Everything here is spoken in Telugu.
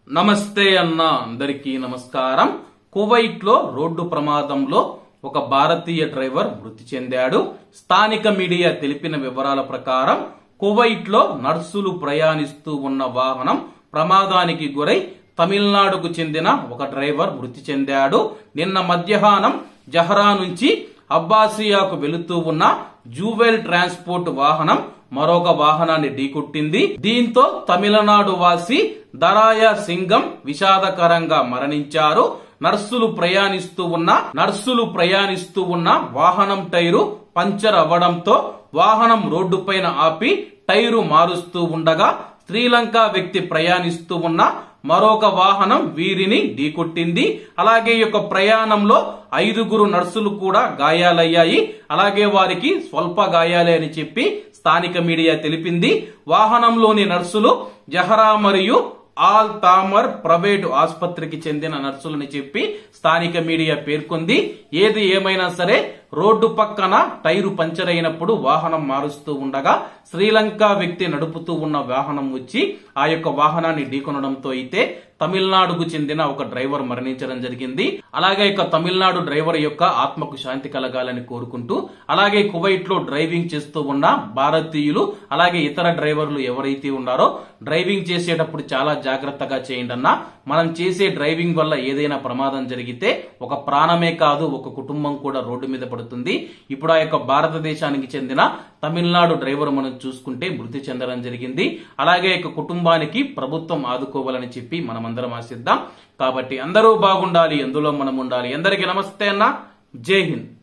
నమస్తే అన్న అందరికీ నమస్కారం కువైట్ లో రోడ్డు ప్రమాదంలో ఒక భారతీయ డ్రైవర్ మృతి చెందాడు స్థానిక మీడియా తెలిపిన వివరాల ప్రకారం కువైట్ లో నర్సులు ప్రయాణిస్తూ ఉన్న వాహనం ప్రమాదానికి గురై తమిళనాడుకు చెందిన ఒక డ్రైవర్ మృతి చెందాడు నిన్న మధ్యాహ్నం జహరా నుంచి అబ్బాసియాకు వెళుతూ ఉన్న జూవెల్ ట్రాన్స్పోర్ట్ వాహనం మరొక వాహనాన్ని ఢీకొట్టింది దీంతో తమిళనాడు వాసి దరాయ సింగం విషాదకరంగా మరణించారు నర్సులు ప్రయాణిస్తూ ఉన్న నర్సులు ప్రయాణిస్తూ ఉన్న వాహనం టైరు పంచర్ అవ్వడంతో వాహనం రోడ్డుపైన ఆపి టైరు మారుస్తూ ఉండగా శ్రీలంక వ్యక్తి ప్రయాణిస్తూ ఉన్న మరొక వాహనం వీరిని ఢీకొట్టింది అలాగే ఈ యొక్క ప్రయాణంలో ఐదుగురు నర్సులు కూడా గాయాలయ్యాయి అలాగే వారికి స్వల్ప గాయాలే అని చెప్పి స్థానిక మీడియా తెలిపింది వాహనంలోని నర్సులు జహరా మరియు ఆల్ తామర్ ప్రైవేటు ఆసుపత్రికి చెందిన నర్సులని చెప్పి స్థానిక మీడియా పేర్కొంది ఏది ఏమైనా సరే రోడ్డు పక్కన టైరు పంచర్ అయినప్పుడు వాహనం మారుస్తూ ఉండగా శ్రీలంక వ్యక్తి నడుపుతూ ఉన్న వాహనం వచ్చి ఆ యొక్క వాహనాన్ని ఢీకొనడంతో అయితే తమిళనాడుకు చెందిన ఒక డ్రైవర్ మరణించడం జరిగింది అలాగే ఇక తమిళనాడు డ్రైవర్ యొక్క ఆత్మకు శాంతి కలగాలని కోరుకుంటూ అలాగే కువైట్ లో డ్రైవింగ్ చేస్తూ ఉన్న భారతీయులు అలాగే ఇతర డ్రైవర్లు ఎవరైతే ఉన్నారో డ్రైవింగ్ చేసేటప్పుడు చాలా జాగ్రత్తగా చేయండి అన్న మనం చేసే డ్రైవింగ్ వల్ల ఏదైనా ప్రమాదం జరిగితే ఒక ప్రాణమే కాదు ఒక కుటుంబం కూడా రోడ్డు మీద పడుతుంది ఇప్పుడు ఆ యొక్క భారతదేశానికి చెందిన తమిళనాడు డ్రైవర్ మనం చూసుకుంటే మృతి చెందడం జరిగింది అలాగే ఇక కుటుంబానికి ప్రభుత్వం ఆదుకోవాలని చెప్పి మనమందరం ఆశిద్దాం కాబట్టి అందరూ బాగుండాలి ఎందులో మనం ఉండాలి అందరికీ నమస్తే అన్న జై హింద్